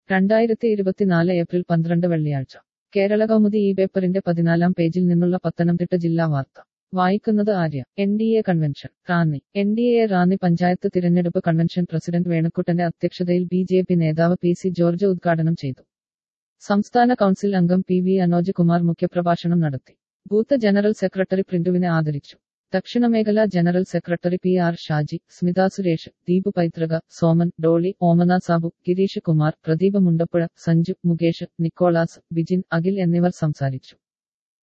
രണ്ടായിരത്തി ഇരുപത്തിനാല് ഏപ്രിൽ പന്ത്രണ്ട് വെള്ളിയാഴ്ച കേരള കൗമുദി ഈ പേപ്പറിന്റെ പതിനാലാം പേജിൽ നിന്നുള്ള പത്തനംതിട്ട ജില്ലാ വാർത്ത വായിക്കുന്നത് Arya N D A convention Ranni N D A Ranni panchayat തിരഞ്ഞെടുപ്പ് കൺവെൻഷൻ പ്രസിഡന്റ് വേണക്കുട്ടന്റെ അധ്യക്ഷതയിൽ ബി ജെ പി നേതാവ് പി സി ജോർജ് ഉദ്ഘാടനം ചെയ്തു സംസ്ഥാന കൗൺസിൽ അംഗം പി വി അനോജ് കുമാർ മുഖ്യപ്രഭാഷണം നടത്തി ബൂത്ത് ജനറൽ സെക്രട്ടറി പ്രിന്റുവിനെ ആദരിച്ചു ദക്ഷിണമേഖല general secretary P R Shaji Smitha Suresh Deep പൈതൃക സോമൻ ഡോളി ഓമന സാബു ഗിരീഷ് കുമാർ പ്രദീപ് മുണ്ടപ്പുഴ സഞ്ജു മുകേഷ് നിക്കോളാസ് ബിജിൻ അഖിൽ എന്നിവർ സംസാരിച്ചു